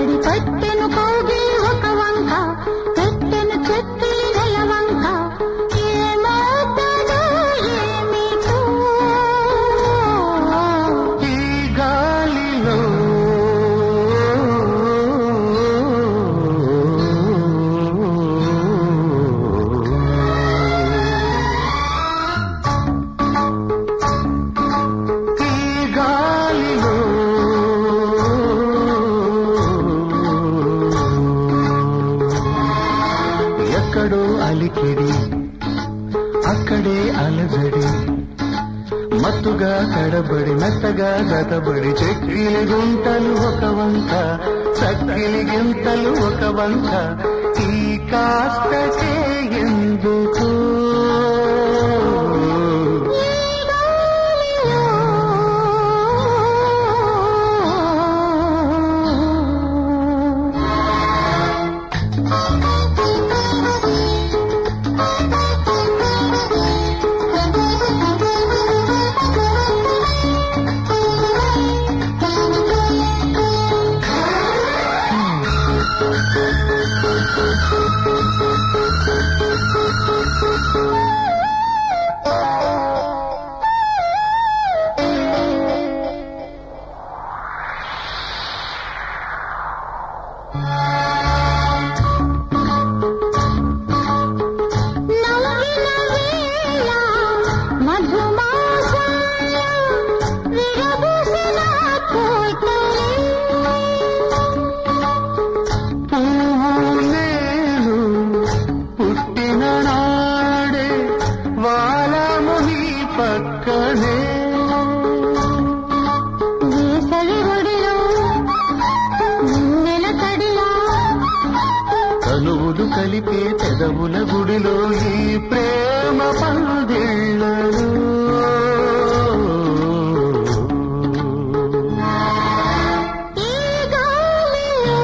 అలజడి పట్టెను కోగి ఒక వంక పెట్టెను చెట్టి నెల వంక ఏమవుతుందో ఏమిటో ఈ గాలిలో ఈ గాలిలో ఎక్కడో అలికిడి అక్కడే అలజడి మత్తుగా తడబడి మెత్తగా గతబడి చెక్కిలి గుంటలు ఒక వంక చక్కిలి గింతలు ఒక వంక ఈ కాస్త ఎందుకు నవ్విన వేళ మధుమాసంలో విరబూసిన కోయిలే పువ్వు నేను పుట్టిన నాడే వాలము నీ పక్కనే వేసవి ఒడిలో నిన్నెల తడిలా కనువులు కలిపే పెదవుల గుడిలో ఈ ప్రేమ పందిళ్ళలో ఈ గాలిలో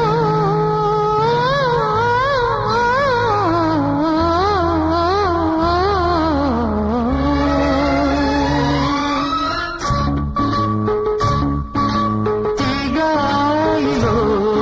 ఈ గాలిలో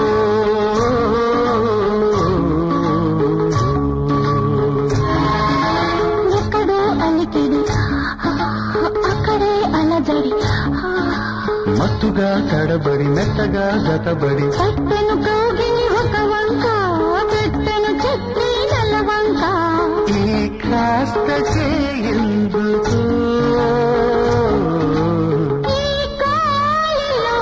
ఎక్కడో అలికిడి అక్కడే అలజడి మత్తుగా తడబడి మెత్తగా గతబడి పట్టెను కోగిని ఒక వంక పెట్టెను చెట్టి నల్ల వంక ఈ కాస్త ఎందుకు ఈ గాలిలో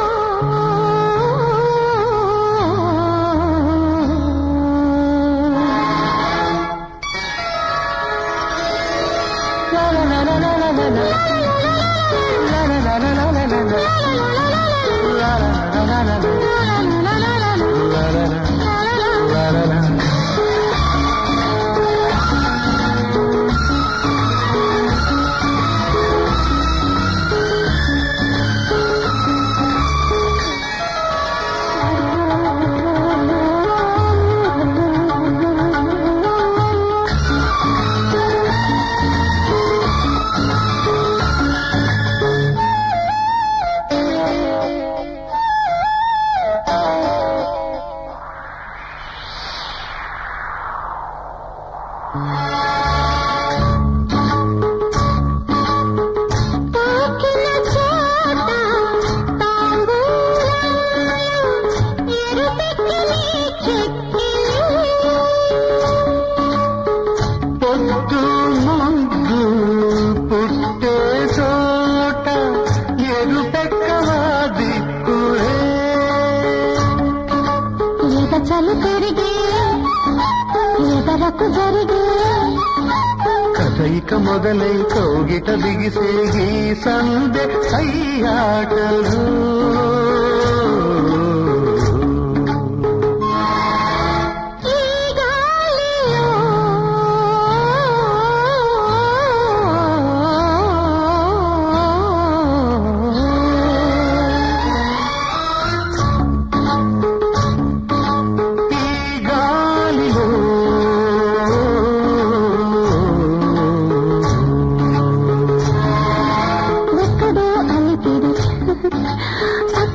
తాకిన చోట తాంబూలంలో ఎరుపెక్కిని చెక్కిలి పొద్దు ముద్దు పుట్టే చోట ఎరుపెక్కవా దిక్కులే ఈత చలి పెరిగి ఎదరకు జరిగి కథయిక మొదలై కౌగిట దిగిసే ఈ సందె అయ్యాటలు ఈ గాలిలో ఈ గాలిలో ఎక్కడో అలికిడి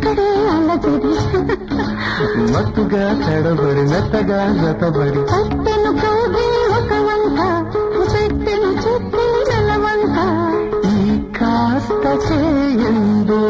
మెల్లగా తడబడి మెత్తగా జతబడి పట్టెను కోగి ఒక వంక పెట్టెను చెప్పి నెలవంక ఈ కాస్త చేయందు